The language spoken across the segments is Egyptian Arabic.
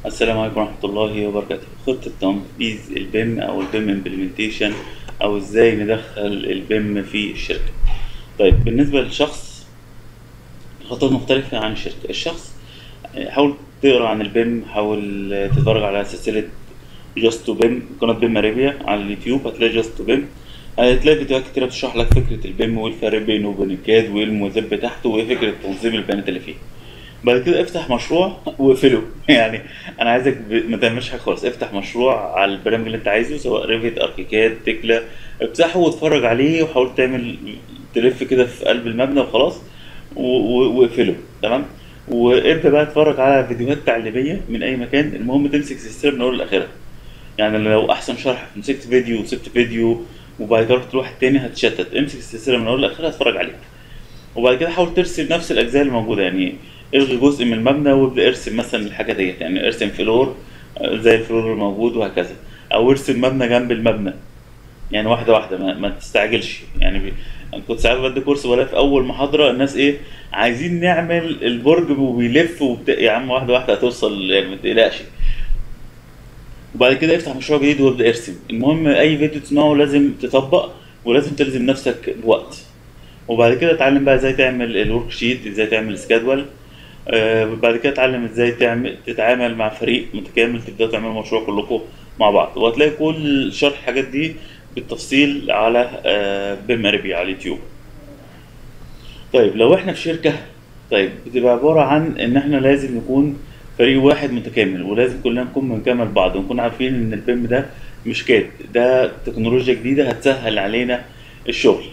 السلام عليكم ورحمة الله وبركاته خطة تنفيذ البيم أو البيم امبلمنتيشن أو إزاي ندخل البيم في الشركة طيب بالنسبة للشخص خطوات مختلفة عن الشركة الشخص حاول تقرا عن البيم حاول تتفرج على سلسلة جاست تو بيم قناة بيم ارابيا على اليوتيوب هتلاقي جاست تو بيم هتلاقي فيديوهات كتيرة بتشرح لك فكرة البيم وايه الفرق بينه وبين الكاد وايه المميزات بتاعته وايه فكرة تنظيم البيانات اللي فيه بعد كده افتح مشروع واقفله يعني انا عايزك ب... ما تعملش حاجه خالص افتح مشروع على البرنامج اللي انت عايزه سواء ريفيت اركيكاد تكلا افتحه واتفرج عليه وحاول تعمل تلف كده في قلب المبنى وخلاص و- و- واقفله تمام وابدا بقى اتفرج على فيديوهات تعليميه من اي مكان المهم تمسك السلسله من اول لاخرها يعني لو احسن شرح مسكت فيديو وسبت فيديو وبعد كده رحت لواحد تاني هتشتت امسك السلسله من اول لاخرها اتفرج عليها وبعد كده حاول ترسم نفس الاجزاء اللي موجوده يعني الغي جزء من المبنى وابدا ارسم مثلا الحاجه ديت يعني ارسم فلور آه، زي الفلور الموجود وهكذا او ارسم مبنى جنب المبنى يعني واحده واحده ما, ما تستعجلش يعني بي... أنا كنت ساعات بدي كورس ولا في اول محاضره الناس ايه عايزين نعمل البرج وبيلف وبت... يا عم واحده واحده هتوصل يعني ما تقلقش وبعد كده افتح مشروع جديد وابدا ارسم المهم اي فيديو تسمعه لازم تطبق ولازم تلزم نفسك بوقت وبعد كده اتعلم بقى ازاي تعمل الورك شيت ازاي تعمل سكادول آه بعد كده اتعلم ازاي تعمل تتعامل مع فريق متكامل تبداوا تعملوا مشروع كلكم مع بعض وهتلاقي كل شرح الحاجات دي بالتفصيل على آه بيم اربي على اليوتيوب طيب لو احنا في شركة طيب بتبقى عبارة عن ان احنا لازم نكون فريق واحد متكامل ولازم كلنا نكون بنكمل بعض ونكون عارفين ان البيم ده مش كاد ده تكنولوجيا جديدة هتسهل علينا الشغل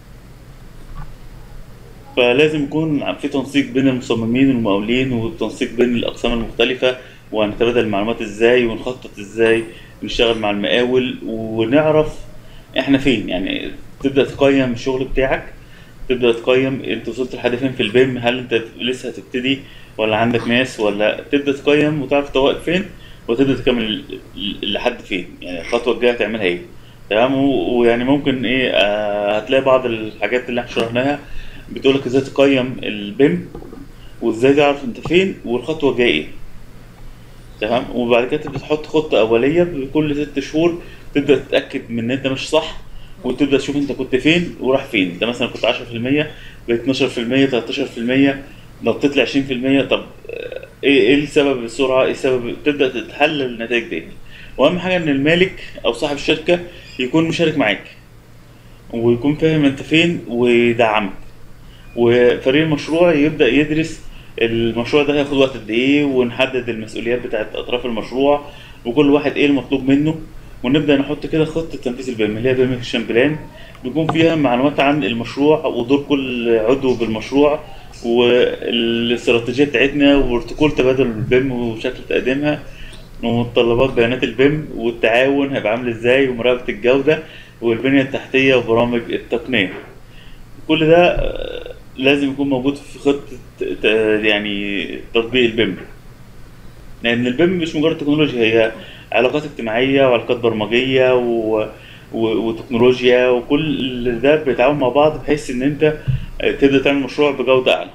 فلازم يكون في تنسيق بين المصممين والمقاولين وتنسيق بين الاقسام المختلفه وهنتبادل المعلومات ازاي ونخطط ازاي نشتغل مع المقاول ونعرف احنا فين يعني تبدا تقيم الشغل بتاعك تبدا تقيم انت وصلت لحد فين في البيم هل انت لسه هتبتدي ولا عندك ناس ولا تبدا تقيم وتعرف انت واقف فين وتبدا تكمل ال- ال- لحد فين يعني الخطوه الجايه هتعملها ايه تمام و- ويعني ممكن ايه آه هتلاقي بعض الحاجات اللي احنا شرحناها بتقول لك ازاي تقيم البيم وازاي تعرف انت فين والخطوه الجايه ايه تمام وبعد كده تبدا تحط خطه اوليه بكل ست شهور تبدا تتاكد من ان انت مش صح وتبدا تشوف انت كنت فين وراح فين انت مثلا كنت 10% بقيت 12% 13% نطيت ل 20% طب آه، ايه ايه السبب السرعه ايه السبب تبدا تتحلل النتائج دي واهم حاجه ان المالك او صاحب الشركه يكون مشارك معاك ويكون فاهم انت فين ويدعمك وفريق المشروع يبدا يدرس المشروع ده هياخد وقت قد ايه ونحدد المسؤوليات بتاعت اطراف المشروع وكل واحد ايه المطلوب منه ونبدا نحط كده خطه تنفيذ البيم اللي هي بيم اكشن بلان بيكون فيها معلومات عن المشروع ودور كل عضو بالمشروع والاستراتيجيه بتاعتنا وبروتوكول تبادل البيم وشكل تقديمها ومتطلبات بيانات البيم والتعاون هيبقى عامل ازاي ومراقبه الجوده والبنيه التحتيه وبرامج التقنيه كل ده آه، لازم يكون موجود في خطة ت- يعني تطبيق البيم لأن البيم مش مجرد تكنولوجيا هي علاقات اجتماعية وعلاقات برمجية و... و... وتكنولوجيا وكل ده بيتعاون مع بعض بحيث إن أنت آه، تبدأ تعمل مشروع بجودة أعلى.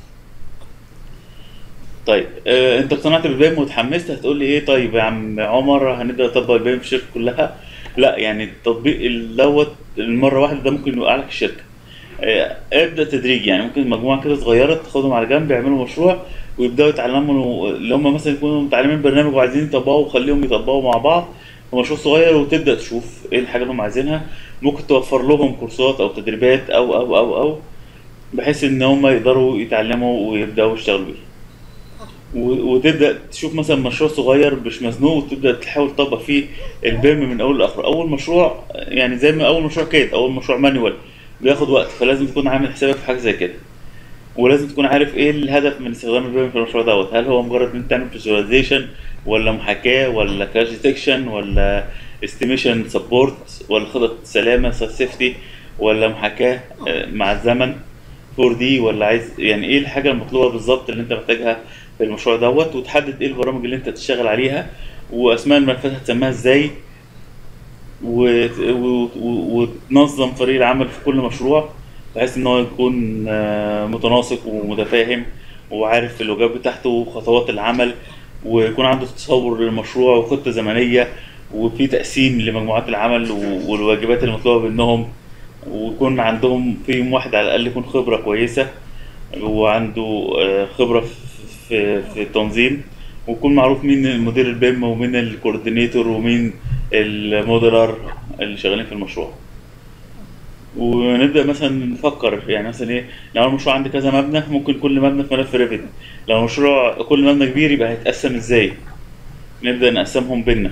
طيب آه، أنت اقتنعت بالبيم واتحمست هتقول لي إيه طيب يا عم عمر هنبدأ نطبق البيم في الشركة كلها؟ لا يعني التطبيق دوت المرة واحدة ده ممكن يوقع لك الشركة. آه، ابدا تدريجي يعني ممكن مجموعه كده صغيره تاخدهم على جنب يعملوا مشروع ويبداوا يتعلموا اللي هم مثلا يكونوا متعلمين برنامج وعايزين يطبقوا وخليهم يطبقوا مع بعض في مشروع صغير وتبدا تشوف ايه الحاجه اللي هم عايزينها ممكن توفر لهم كورسات او تدريبات او او او او بحيث ان هم يقدروا يتعلموا ويبداوا يشتغلوا بيه و- وتبدا تشوف مثلا مشروع صغير مش مزنوق وتبدا تحاول تطبق فيه البيم من اول لاخر اول مشروع يعني زي ما اول مشروع كده اول مشروع مانوال بياخد وقت فلازم تكون عامل حسابك في حاجه زي كده ولازم تكون عارف ايه الهدف من استخدام البيم في المشروع دوت هل هو مجرد ان انت تعمل فيجواليزيشن ولا محاكاه ولا كراش ديتكشن ولا استيميشن سبورت ولا خطط سلامه سيفتي ولا محاكاه آه، مع الزمن 4 دي ولا عايز يعني ايه الحاجه المطلوبه بالظبط اللي انت محتاجها في المشروع دوت وتحدد ايه البرامج اللي انت تشتغل عليها واسماء الملفات هتسميها ازاي و- و- و- وتنظم فريق العمل في كل مشروع بحيث ان هو يكون آه، متناسق ومتفاهم وعارف الواجبات بتاعته وخطوات العمل ويكون عنده تصور للمشروع وخطة زمنية وفي تقسيم لمجموعات العمل و- والواجبات المطلوبة منهم ويكون عندهم فيهم واحد على الأقل يكون خبرة كويسة وعنده آه، خبرة في في في التنظيم ويكون معروف مين مدير البيم ومين الكوردينيتور ومين الموديلر اللي شغالين في المشروع ونبدأ مثلا نفكر يعني مثلا ايه لو المشروع عندي كذا مبنى ممكن كل مبنى في ملف ريفت لو مشروع كل مبنى كبير يبقى هيتقسم ازاي نبدأ نقسمهم بينا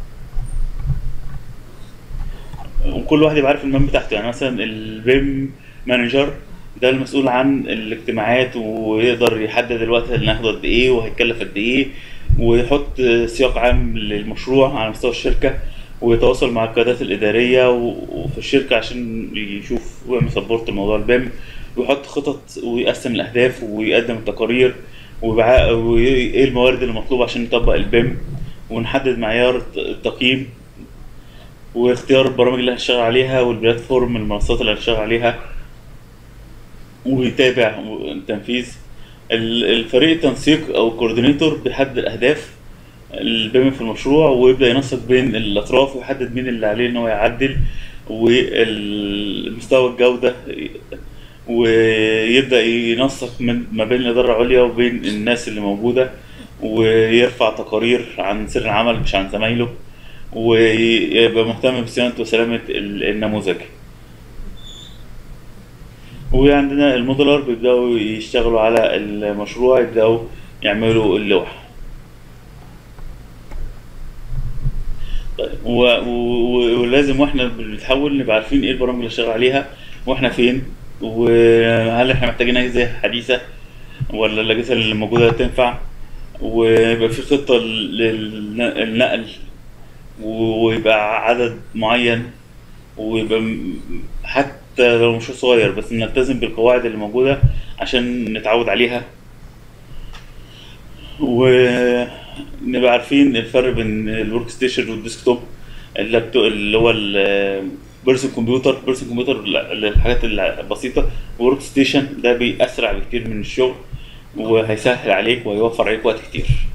وكل واحد يبقى عارف المهام بتاعته يعني مثلا البيم مانجر ده المسؤول عن الاجتماعات ويقدر يحدد الوقت اللي هناخده قد ايه وهيتكلف قد ايه ويحط سياق عام للمشروع على مستوى الشركة ويتواصل مع القيادات الإدارية و- وفي الشركة عشان يشوف ويعمل سبورت لموضوع البيم ويحط خطط ويقسم الأهداف ويقدم التقارير ويبع- وإيه الموارد اللي مطلوبة عشان نطبق البيم ونحدد معيار التقييم واختيار البرامج اللي هنشتغل عليها والبلاتفورم المنصات اللي هنشتغل عليها ويتابع التنفيذ ال- الفريق التنسيق او الكوردينيتور بيحدد الاهداف البيم في المشروع ويبدا ينسق بين الاطراف ويحدد مين اللي عليه ان هو يعدل ومستوى الجوده ويبدا ينسق من ما بين الاداره العليا وبين الناس اللي موجوده ويرفع تقارير عن سر العمل مش عن زمايله ويبقى مهتم بصيانه وسلامه ال- النموذج وعندنا الموديلر بيبداوا يشتغلوا على المشروع يبداوا يعملوا اللوح طيب و... و... ولازم واحنا بنتحول نبقى عارفين ايه البرامج اللي شغال عليها واحنا فين وهل احنا محتاجين اجهزه حديثه ولا الاجهزه اللي موجوده تنفع ويبقى في خطه للنقل ويبقى عدد معين ويبقى م- حتى لو مش صغير بس نلتزم بالقواعد اللي موجودة عشان نتعود عليها ونبقى عارفين الفرق بين الورك ستيشن والديسكتوب اللابتوب اللي هو البيرسون كمبيوتر بيرسون كمبيوتر الحاجات البسيطة وورك ستيشن ده بيأسرع بكتير من الشغل وهيسهل عليك وهيوفر عليك وقت كتير